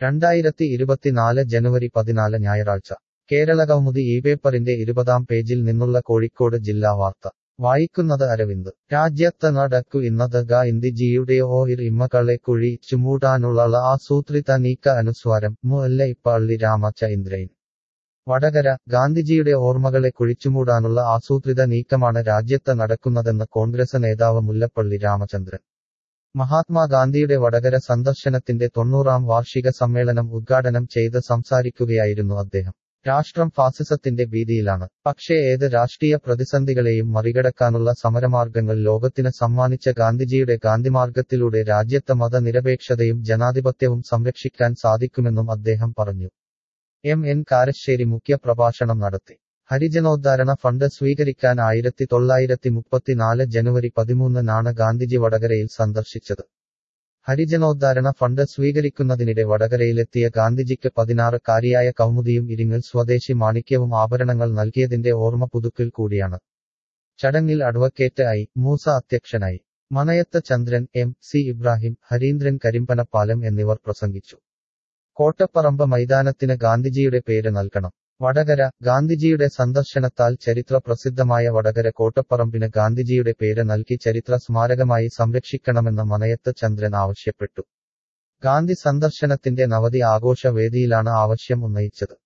രണ്ടായിരത്തി ഇരുപത്തിനാല് ജനുവരി പതിനാല് ഞായറാഴ്ച കേരളകൗമുദി ഈ പേപ്പറിന്റെ ഇരുപതാം പേജിൽ നിന്നുള്ള കോഴിക്കോട് ജില്ലാ വാർത്ത വായിക്കുന്നത് അരവിന്ദ് രാജ്യത്ത് നടക്കു ഇന്നത് ഗാന്ധിജിയുടെ ഓഹിർ ഇമ്മകളെ കുഴി ചുമൂടാനുള്ള ആസൂത്രിത നീക്ക അനുസ്വാരം മുല്ലൈപ്പള്ളി രാമചന്ദ്രൻ വടകര ഗാന്ധിജിയുടെ ഓർമ്മകളെ കുഴിച്ചുമൂടാനുള്ള ആസൂത്രിത നീക്കമാണ് രാജ്യത്ത് നടക്കുന്നതെന്ന് കോൺഗ്രസ് നേതാവ് മുല്ലപ്പള്ളി രാമചന്ദ്രൻ മഹാത്മാഗാന്ധിയുടെ വടകര സന്ദർശനത്തിന്റെ തൊണ്ണൂറാം വാർഷിക സമ്മേളനം ഉദ്ഘാടനം ചെയ്ത് സംസാരിക്കുകയായിരുന്നു അദ്ദേഹം രാഷ്ട്രം ഫാസിസത്തിന്റെ ഭീതിയിലാണ് പക്ഷേ ഏത് രാഷ്ട്രീയ പ്രതിസന്ധികളെയും മറികടക്കാനുള്ള സമരമാർഗങ്ങൾ ലോകത്തിന് സമ്മാനിച്ച ഗാന്ധിജിയുടെ ഗാന്ധിമാർഗത്തിലൂടെ രാജ്യത്തെ മതനിരപേക്ഷതയും ജനാധിപത്യവും സംരക്ഷിക്കാൻ സാധിക്കുമെന്നും അദ്ദേഹം പറഞ്ഞു എം എൻ കാരശ്ശേരി മുഖ്യ പ്രഭാഷണം നടത്തി ഹരിജനോദ്ധാരണ ഫണ്ട് സ്വീകരിക്കാൻ ആയിരത്തി തൊള്ളായിരത്തി മുപ്പത്തിനാല് ജനുവരി പതിമൂന്നിനാണ് ഗാന്ധിജി വടകരയിൽ സന്ദർശിച്ചത് ഹരിജനോദ്ധാരണ ഫണ്ട് സ്വീകരിക്കുന്നതിനിടെ വടകരയിലെത്തിയ ഗാന്ധിജിക്ക് പതിനാറ് കാരിയായ കൗമുദിയും ഇരിങ്ങൽ സ്വദേശി മാണിക്യവും ആഭരണങ്ങൾ നൽകിയതിന്റെ ഓർമ്മ പുതുക്കൽ കൂടിയാണ് ചടങ്ങിൽ അഡ്വക്കേറ്റ് ഐ മൂസ അധ്യക്ഷനായി മണയത്ത് ചന്ദ്രൻ എം സി ഇബ്രാഹിം ഹരീന്ദ്രൻ കരിമ്പനപ്പാലം എന്നിവർ പ്രസംഗിച്ചു കോട്ടപ്പറമ്പ് മൈതാനത്തിന് ഗാന്ധിജിയുടെ പേര് നൽകണം വടകര ഗാന്ധിജിയുടെ സന്ദർശനത്താൽ ചരിത്ര പ്രസിദ്ധമായ വടകര കോട്ടപ്പറമ്പിന് ഗാന്ധിജിയുടെ പേര് നൽകി ചരിത്ര സ്മാരകമായി സംരക്ഷിക്കണമെന്ന് മനയത്ത് ചന്ദ്രൻ ആവശ്യപ്പെട്ടു ഗാന്ധി സന്ദർശനത്തിന്റെ നവതി ആഘോഷ വേദിയിലാണ് ആവശ്യം ഉന്നയിച്ചത്